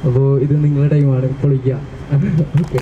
അപ്പോൾ ഇത് നിങ്ങളുടെ ടൈമാണ് പൊളിക്കുക ഓക്കെ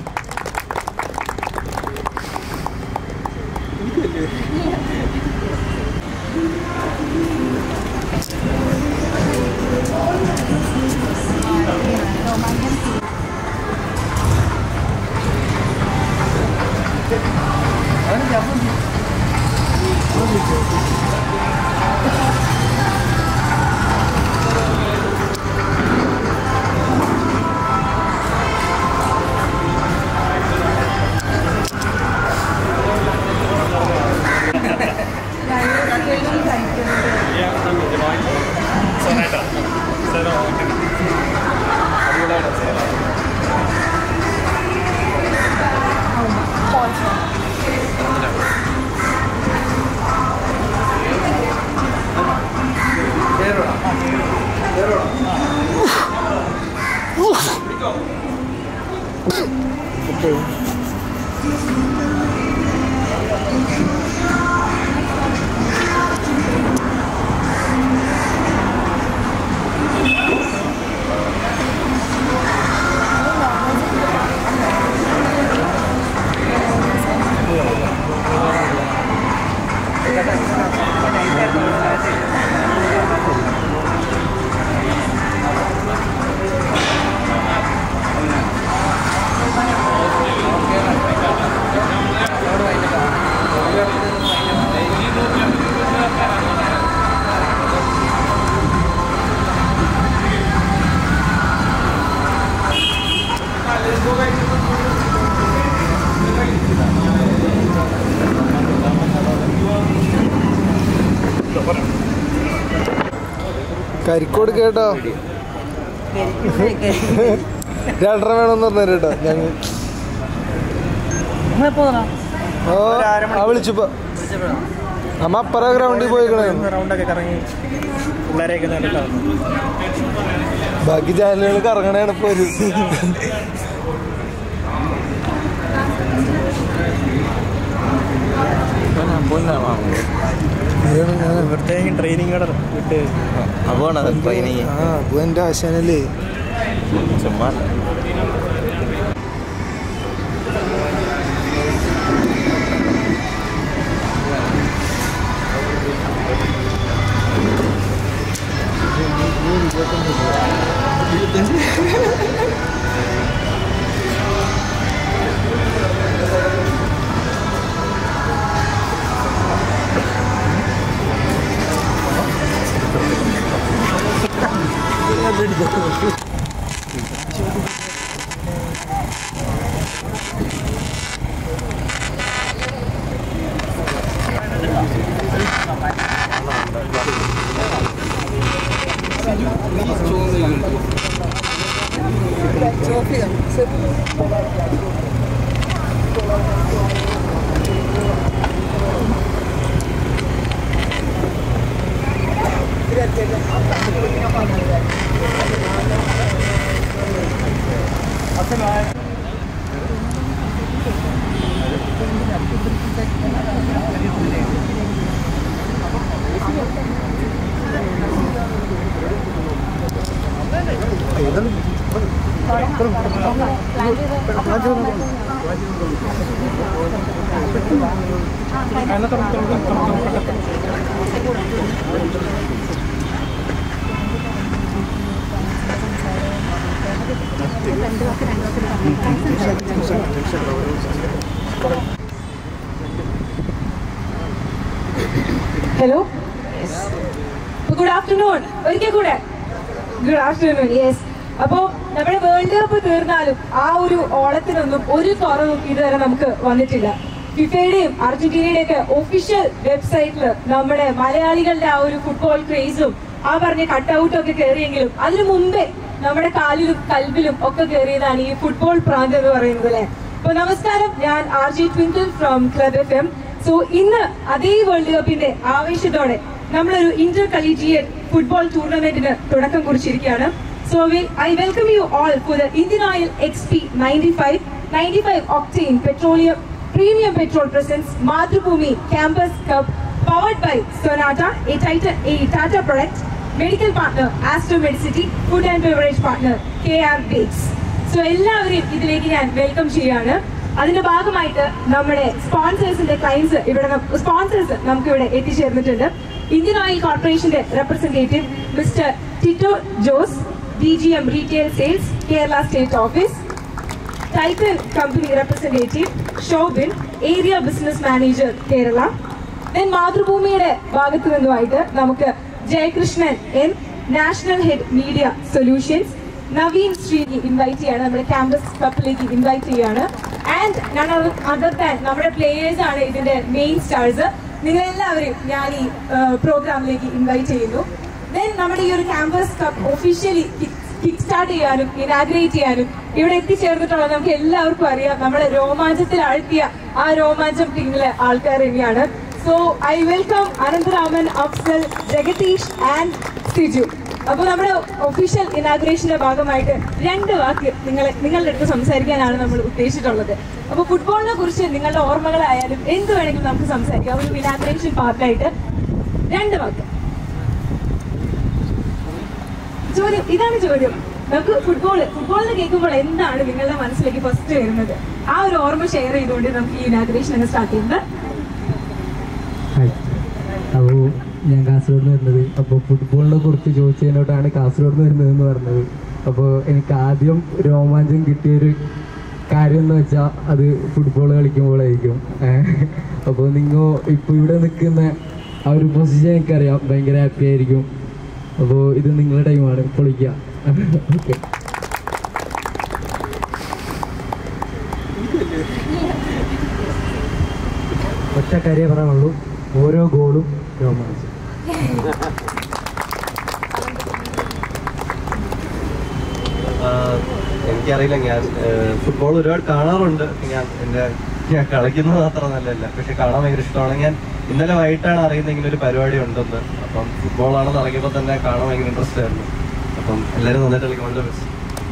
കരിക്കോട് കേട്ടോ രണ്ടര വേണമെന്ന് പറഞ്ഞു കേട്ടോ ഞങ്ങൾ ഓ ആ വിളിച്ചപ്പോ അമ്മ അപ്പറ ഗ്രൗണ്ടിൽ പോയിക്കണേ റൗണ്ടൊക്കെ കറങ്ങി പിള്ളേരെയൊക്കെ കണ്ടിട്ടാണ് ബാക്കി ചാനലുകൾ കറങ്ങണേണ് ഇപ്പൊ ഒരു ഇവിടുത്തേക്കും ട്രെയിനിങ് കട വിട്ട് ആ അപ്പൊ എന്റെ ആശാനല്ലേ ഹലോ ഗുഡ് ആഫ്റ്റർനൂൺ ഒരിക്കൽ കൂടെ ഗുഡ് ആഫ്റ്റർനൂൺ യെസ് അപ്പോ നമ്മുടെ വേൾഡ് കപ്പ് തീർന്നാലും ആ ഒരു ഓളത്തിനൊന്നും ഒരു കുറവും ഇതുവരെ നമുക്ക് വന്നിട്ടില്ല ഫിഫയുടെയും അർജന്റീനയുടെയും ഒക്കെ ഒഫീഷ്യൽ വെബ്സൈറ്റിൽ നമ്മുടെ മലയാളികളുടെ ആ ഒരു ഫുട്ബോൾ ക്രേസും ആ പറഞ്ഞ കട്ടൗട്ടും ഒക്കെ കയറിയെങ്കിലും അതിനു മുമ്പേ നമ്മുടെ കാലിലും കൽബിലും ഒക്കെ കയറിയതാണ് ഈ ഫുട്ബോൾ പ്രാന്ത് എന്ന് പറയുന്നത് അല്ലെ അപ്പൊ നമസ്കാരം ഞാൻ R G Twinkle from club FM so സോ ഇന്ന് അതേ വേൾഡ് കപ്പിന്റെ ആവേശത്തോടെ നമ്മളൊരു ഇന്റർ കളീജിയറ്റ് ഫുട്ബോൾ ടൂർണമെന്റിന് തുടക്കം കുറിച്ചിരിക്കുകയാണ് so I welcome you all for the Indian Oil X P ninety five ninety five octane petroleum premium petrol presence Mathrubhumi campus cup powered by Sonata a Titan a Tata product medical partner Aster Medcity food and beverage partner K R bakes so എല്ലാവരെയും ഇതിലേക്ക് ഞാൻ welcome ചെയ്യാണ് അതിന്റെ ഭാഗമായിട്ട് നമ്മുടെ സ്പോൺസേഴ്സിന്റെ clients ഇവിടെ sponsors നമുക്ക് ഇവിടെ എത്തിച്ചേർന്നിട്ടുണ്ട് ഇന്ത്യൻ ഓയിൽ കോർപ്പറേഷന്റെ representative mister Tito Jose D G M retail sales Kerala state office Titan company representative Shobin area business manager Kerala then മാതൃഭൂമിയുടെ ഭാഗത്തു നിന്നുമായിട്ട് നമുക്ക് Jayakrishnan N national head media solutions Naveen Srini invite ചെയ്യാണ് നമ്മുടെ ക്യാമ്പസ് കപ്പിലേക്ക് ഇൻവൈറ്റ് ചെയ്യാണ് ആൻഡ് ഞാൻ അതർ ദാൻ നമ്മുടെ പ്ലേയേഴ്സ് ആണ് ഇതിന്റെ മെയിൻ സ്റ്റാർസ് നിങ്ങളെല്ലാവരും ഞാൻ ഈ പ്രോഗ്രാമിലേക്ക് ഇൻവൈറ്റ് ചെയ്യുന്നു ദെൻ നമ്മുടെ ഈ ഒരു campus cup officially kick start ചെയ്യാനും ഇനാഗ്രേറ്റ് ചെയ്യാനും ഇവിടെ എത്തിച്ചേർന്നിട്ടുള്ള നമുക്ക് എല്ലാവർക്കും അറിയാം നമ്മുടെ രോമാഞ്ചത്തിൽ ആഴ്ത്തിയ ആ രോമാഞ്ചം ടീമിലെ ആൾക്കാർ തന്നെയാണ് so I welcome Anantharaman Afsal Jagadish and Siju അപ്പോൾ നമ്മുടെ ഒഫീഷ്യൽ ഇനാഗ്രേഷന്റെ ഭാഗമായിട്ട് രണ്ട് വാക്ക് നിങ്ങളെ നിങ്ങളുടെ അടുത്ത് സംസാരിക്കാനാണ് നമ്മൾ ഉദ്ദേശിച്ചിട്ടുള്ളത് അപ്പോൾ ഫുട്ബോളിനെ കുറിച്ച് നിങ്ങളുടെ ഓർമ്മകളായാലും എന്ത് വേണമെങ്കിലും നമുക്ക് സംസാരിക്കാം ഒരു ഇനാഗ്രേഷൻ പാർട്ടായിട്ട് രണ്ട് വാക്ക് ചോദ്യം ഇതാണ് ചോദ്യം നമുക്ക് ഫുട്ബോൾ ഫുട്ബോൾ എന്ന് കേൾക്കുമ്പോൾ എന്താണ് നിങ്ങളുടെ മനസ്സിലേക്ക് ഫസ്റ്റ് വരുന്നത് ആ ഒരു ഓർമ്മ ഷെയർ ചെയ്തുകൊണ്ട് നമുക്ക് ഈ ഇനാഗ്രേഷൻ അങ്ങ് സ്റ്റാർട്ട് ചെയ്യുന്നത് ഹായ് അപ്പോൾ ഞാൻ കാസർഗോഡ് നിന്ന് വരുന്നത് അപ്പോൾ ഫുട്ബോളിനെ കുറിച്ച് ചോദിച്ചതിനോട്ടാണ് കാസർഗോഡ് നിന്ന് വരുന്നതെന്ന് പറഞ്ഞത് അപ്പോൾ എനിക്ക് ആദ്യം രോമാഞ്ചം കിട്ടിയൊരു കാര്യം എന്ന് വെച്ചാൽ അത് ഫുട്ബോൾ കളിക്കുമ്പോഴായിരിക്കും അപ്പോൾ നിങ്ങൾ ഇപ്പോൾ ഇവിടെ നിൽക്കുന്ന ആ ഒരു പൊസിഷൻ എനിക്കറിയാം ഭയങ്കര ഹാപ്പി ആയിരിക്കും അപ്പോൾ ഇത് നിങ്ങളുടെ ടൈമാണ് പൊളിക്കുക ഓക്കെ ഒറ്റ കാര്യം പറയാനുള്ളൂ ഓരോ ഗോളും രോമാഞ്ചം ആഹ് എനിക്കറിയില്ല ഞാൻ ഫുട്ബോൾ ഒരുപാട് കാണാറുണ്ട് ഞാൻ എൻ്റെ ഞാൻ കളിക്കുന്നത് മാത്രം നല്ലതല്ല പക്ഷെ കാണാൻ ഭയങ്കര ഇഷ്ടമാണ് ഞാൻ ഇന്നലെ വൈകിട്ടാണ് അറിയുന്നത് ഇങ്ങനെ ഒരു പരിപാടി ഉണ്ടെന്ന് അപ്പം ഫുട്ബോളാണെന്ന് ഇറങ്ങിയപ്പോൾ തന്നെ കാണാൻ ഭയങ്കര ഇൻട്രസ്റ്റ് ആയിരുന്നു അപ്പം എല്ലാവരും നന്നായിട്ട് കളിക്കും വളരെ ബെസ്റ്റ്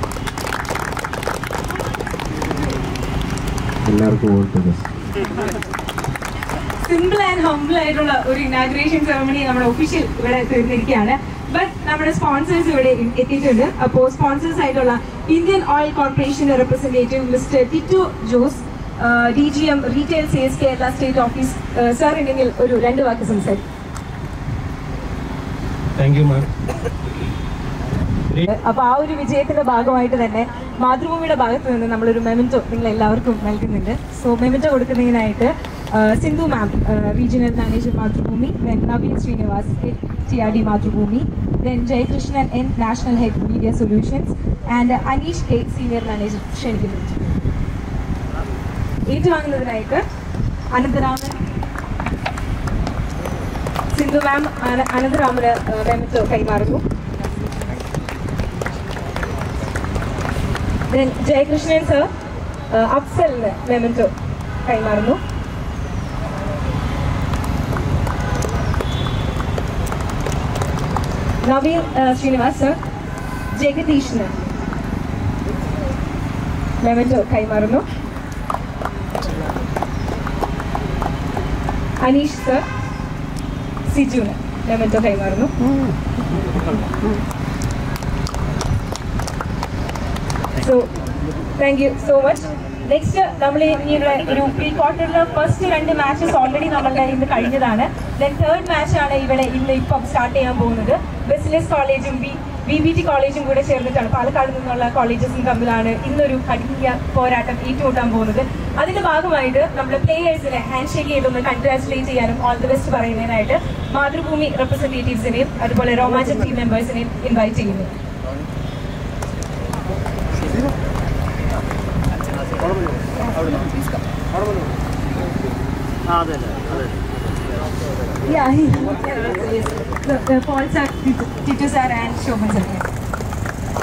എല്ലാവർക്കും all to best simple and humble ആയിട്ടുള്ള ഒരു ഇനാഗ്രേഷൻ സെറമണി നമ്മുടെ ഒഫീഷ്യൽ ഇവിടെ തീർന്നിരിക്കുകയാണ് ബട്ട് നമ്മുടെ സ്പോൺസേഴ്സ് ഇവിടെ എ- എത്തിയിട്ടുണ്ട് അപ്പോൾ സ്പോൺസേഴ്സ് ആയിട്ടുള്ള ഇന്ത്യൻ ഓയിൽ കോർപ്പറേഷന്റെ representative mister Tittu Jose D G M retail sales Kerala state office sir ഉണ്ടെങ്കിൽ ഒരു രണ്ട് വാക്ക് സംസാരിക്കും താങ്ക് യു മാം അപ്പൊ ആ ഒരു വിജയത്തിന്റെ ഭാഗമായിട്ട് തന്നെ മാതൃഭൂമിയുടെ ഭാഗത്ത് നിന്ന് നമ്മളൊരു മെമൻറ്റോ നിങ്ങൾ എല്ലാവർക്കും നൽകുന്നുണ്ട് സോ മെമൻറ്റോ കൊടുക്കുന്നതിനായിട്ട് ആ, Sindhu ma'am regional manager Mathrubhumi then Naveen Srinivas T R D Mathrubhumi then Jayakrishnan N national head media solutions and Aneesh K senior manager ക്ഷണിക്കുന്നു ഏറ്റുവാങ്ങുന്നതിനായിട്ട് അനന്തരാമൻ സിന്ധു മാം അനന്തരാമന് മെമൻറ്റോ കൈമാറുന്നു Then ജയകൃഷ്ണൻ സർ അഫ്സലിന് മെമൻറ്റോ കൈമാറുന്നു നവീൻ uh, ശ്രീനിവാസ് സർ ജഗദീഷിന് മെമൻറ്റോ കൈമാറുന്നു അനീഷ് സർ സിജുന് മെമൻറ്റോ കൈമാറുന്നു so thank you so much next നമ്മൾ ഇനിയുള്ള ഒരു പ്രീ ക്വാർട്ടറിലെ ഫസ്റ്റ് രണ്ട് മാച്ചസ് ഓൾറെഡി നമ്മളുടെ ഇന്ന് കഴിഞ്ഞതാണ് ദെൻ തേർഡ് മാച്ചാണ് ഇവിടെ ഇന്ന് ഇപ്പം സ്റ്റാർട്ട് ചെയ്യാൻ പോകുന്നത് ബിസിനസ് കോളേജും ബി ബി ബി ടി കോളേജും കൂടെ ചേർന്നിട്ടാണ് പാലക്കാട് നിന്നുള്ള കോളേജസും തമ്മിലാണ് ഇന്നൊരു കഠിന പോരാട്ടം ഏറ്റുമുട്ടാൻ പോകുന്നത് അതിന്റെ ഭാഗമായിട്ട് നമ്മൾ പ്ലേയേഴ്സിനെ ഹാൻഡ് ഷേക്ക് ചെയ്തൊന്ന് കൺഗ്രാറ്റുലേറ്റ് ചെയ്യാനും ഓൾ ദി ബെസ്റ്റ് പറയുന്നതിനായിട്ട് മാതൃഭൂമി റെപ്രസെന്റേറ്റീവ്സിനെയും അതുപോലെ രോമാഞ്ചം ടീം മെമ്പേഴ്സിനെയും ഇൻവൈറ്റ് ചെയ്യുന്നു Yeah, he, yes. The, the Paul sir, Tito sir and Shobhan sir.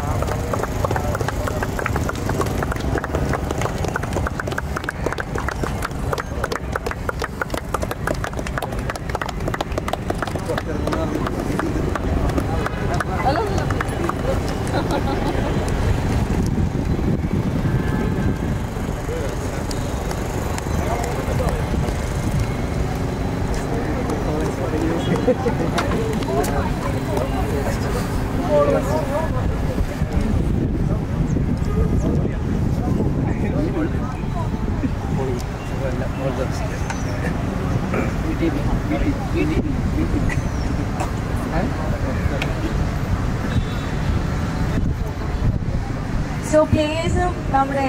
So പ്ലേയേഴ്സും നമ്മുടെ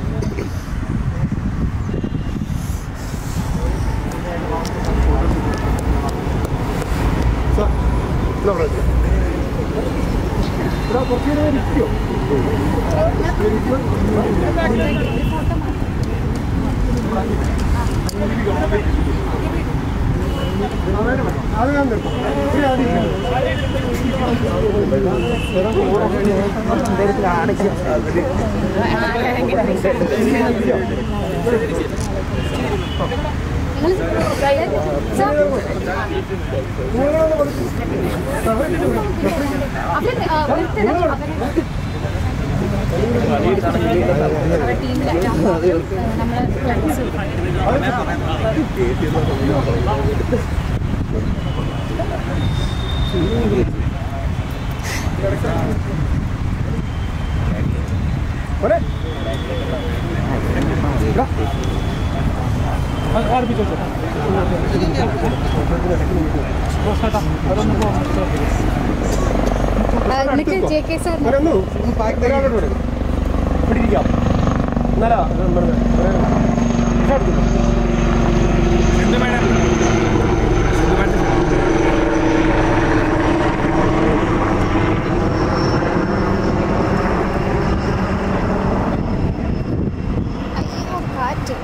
എന്നിട്ട് ജെ കെ സാർ അയ്യോ കാറ്റ്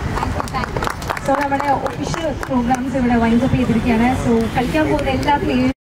സോ നമ്മുടെ ഒഫീഷ്യൽ പ്രോഗ്രാംസ് ഇവിടെ വൈൻഡപ്പ് ചെയ്തിരിക്കുകയാണ് സോ കളിക്കാൻ പോകുന്ന എല്ലാ പ്ലേയേഴ്സും